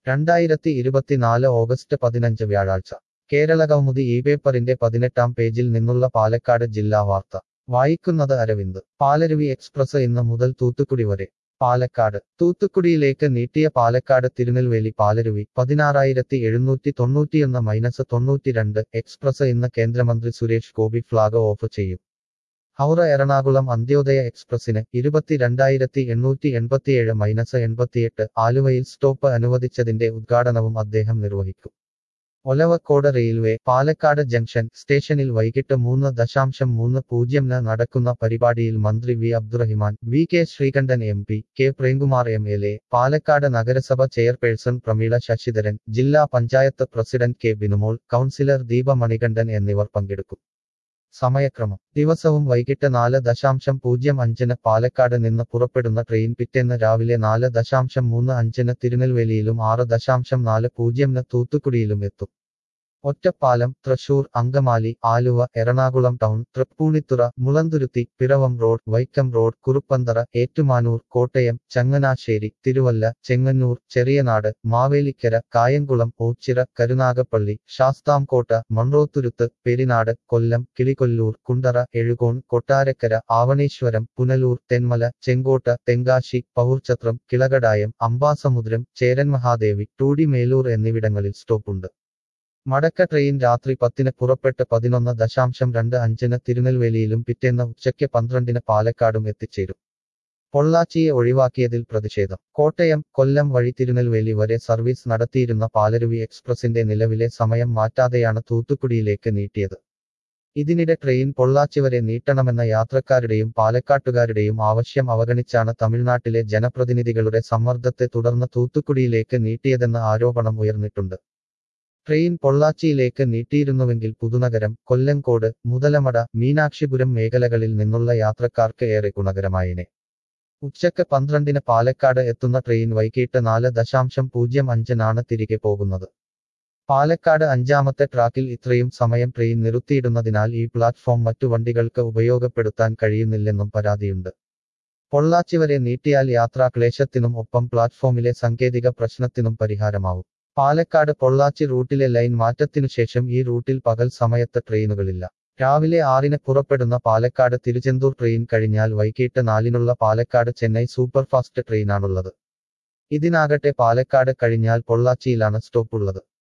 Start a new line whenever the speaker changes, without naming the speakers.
രണ്ടായിരത്തി ഇരുപത്തിനാല് ഓഗസ്റ്റ് പതിനഞ്ച് വ്യാഴാഴ്ച കേരള കൗമുദി ഈ പേപ്പറിന്റെ പതിനെട്ടാം പേജിൽ നിന്നുള്ള പാലക്കാട് ജില്ലാ വാർത്ത വായിക്കുന്നത് അരവിന്ദ് പാലരുവി എക്സ്പ്രസ് ഇന്ന് മുതൽ തൂത്തുക്കുടി വരെ പാലക്കാട് തൂത്തുക്കുടിയിലേക്ക് നീട്ടിയ പാലക്കാട് തിരുനെൽവേലി പാലരുവി പതിനാറായിരത്തി എഴുന്നൂറ്റി തൊണ്ണൂറ്റിയൊന്ന് മൈനസ് തൊണ്ണൂറ്റിരണ്ട് എക്സ്പ്രസ് ഇന്ന് കേന്ദ്രമന്ത്രി സുരേഷ് ഗോപി ഫ്ളാഗ് ഓഫ് ചെയ്യും ഹൗറ എറണാകുളം അന്ത്യോദയ എക്സ്പ്രസിന് ഇരുപത്തിരണ്ടായിരത്തി എണ്ണൂറ്റി എൺപത്തിയേഴ് മൈനസ് എൺപത്തിയെട്ട് ആലുവയിൽ സ്റ്റോപ്പ് അനുവദിച്ചതിന്റെ ഉദ്ഘാടനവും അദ്ദേഹം നിർവഹിക്കും ഒലവക്കോട് റെയിൽവേ പാലക്കാട് ജംഗ്ഷൻ സ്റ്റേഷനിൽ വൈകിട്ട് മൂന്ന് ദശാംശം മൂന്ന് പൂജ്യംന് നടക്കുന്ന പരിപാടിയിൽ മന്ത്രി V Abdurahiman V K Sreekandan M P K Premkumar M L A Palakkad നഗരസഭ ചെയർപേഴ്സൺ പ്രമീള ശശിധരൻ ജില്ലാ panchayat president K Binumol councillor Deepa Manikandan എന്നിവർ പങ്കെടുക്കും സമയക്രമം ദിവസവും വൈകിട്ട് നാല് ദശാംശം പൂജ്യം അഞ്ചിന് പാലക്കാട് നിന്ന് പുറപ്പെടുന്ന ട്രെയിൻ പിറ്റേന്ന് രാവിലെ നാല് ദശാംശം മൂന്ന് അഞ്ചിന് തിരുനെൽവേലിയിലും ആറ് ദശാംശം നാല് പൂജ്യംന് തൂത്തുക്കുടിയിലും എത്തും Ottapalam Thrissur Angamaly Aluva Ernakulam town Tripunithura Mulanthuruthy Piravom road Vaikom road Kuruppanthara Ettumanoor Kottayam Changanassery Thiruvalla Chengannur Cheriyanad Mavelikara Kayamkulam Ochira Karunagappally Sasthamkotta Mundrothuruthu Perinad Kollam Kilikollur Kundara Ezhukone Kottarakkara Avaneeswaram Punalur Thenmala Sengottai Tenkasi Pavoorchatram Kilakadayam Ambasamudram Cheranmahadevi Tuti Melur എന്നിവിടങ്ങളിൽ സ്റ്റോപ്പുണ്ട് മടക്ക ട്രെയിൻ രാത്രി പത്തിന് പുറപ്പെട്ട് പതിനൊന്ന് ദശാംശം രണ്ട് അഞ്ചിന് തിരുനെൽവേലിയിലും പിറ്റേന്ന് ഉച്ചയ്ക്ക് പന്ത്രണ്ടിന് പാലക്കാടും എത്തിച്ചേരും പൊള്ളാച്ചിയെ ഒഴിവാക്കിയതിൽ പ്രതിഷേധം കോട്ടയം കൊല്ലം വഴി തിരുനെൽവേലി വരെ സർവീസ് നടത്തിയിരുന്ന പാലരുവി എക്സ്പ്രസിന്റെ നിലവിലെ സമയം മാറ്റാതെയാണ് തൂത്തുക്കുടിയിലേക്ക് നീട്ടിയത് ഇതിനിടെ ട്രെയിൻ പൊള്ളാച്ചി വരെ നീട്ടണമെന്ന യാത്രക്കാരുടെയും പാലക്കാട്ടുകാരുടെയും ആവശ്യം അവഗണിച്ചാണ് തമിഴ്നാട്ടിലെ ജനപ്രതിനിധികളുടെ സമ്മർദ്ദത്തെ തുടർന്ന് തൂത്തുക്കുടിയിലേക്ക് നീട്ടിയതെന്ന ആരോപണം ഉയർന്നിട്ടുണ്ട് ട്രെയിൻ പൊള്ളാച്ചിയിലേക്ക് നീട്ടിയിരുന്നുവെങ്കിൽ പുതുനഗരം കൊല്ലങ്കോട് മുതലമട മീനാക്ഷിപുരം മേഖലകളിൽ നിന്നുള്ള യാത്രക്കാർക്ക് ഏറെ ഗുണകരമായേനെ ഉച്ചക്ക് പന്ത്രണ്ടിന് പാലക്കാട് എത്തുന്ന ട്രെയിൻ വൈകിട്ട് നാല് ദശാംശം പൂജ്യം അഞ്ചിനാണ് തിരികെ പോകുന്നത് പാലക്കാട് അഞ്ചാമത്തെ ട്രാക്കിൽ ഇത്രയും സമയം ട്രെയിൻ നിർത്തിയിടുന്നതിനാൽ ഈ പ്ലാറ്റ്ഫോം മറ്റു വണ്ടികൾക്ക് ഉപയോഗപ്പെടുത്താൻ കഴിയുന്നില്ലെന്നും പരാതിയുണ്ട് പൊള്ളാച്ചി വരെ നീട്ടിയാൽ യാത്രാ ക്ലേശത്തിനും ഒപ്പം പ്ലാറ്റ്ഫോമിലെ സാങ്കേതിക പ്രശ്നത്തിനും പരിഹാരമാവും പാലക്കാട് പൊള്ളാച്ചി റൂട്ടിലെ ലൈൻ മാറ്റത്തിനുശേഷം ഈ റൂട്ടിൽ പകൽ സമയത്ത് ട്രെയിനുകളില്ല രാവിലെ ആറിന് പുറപ്പെടുന്ന പാലക്കാട് തിരുചെന്തൂർ ട്രെയിൻ കഴിഞ്ഞാൽ വൈകിട്ട് നാലിനുള്ള പാലക്കാട് ചെന്നൈ സൂപ്പർഫാസ്റ്റ് ട്രെയിനാണുള്ളത് ഇതിനാകട്ടെ പാലക്കാട് കഴിഞ്ഞാൽ പൊള്ളാച്ചിയിലാണ് സ്റ്റോപ്പുള്ളത്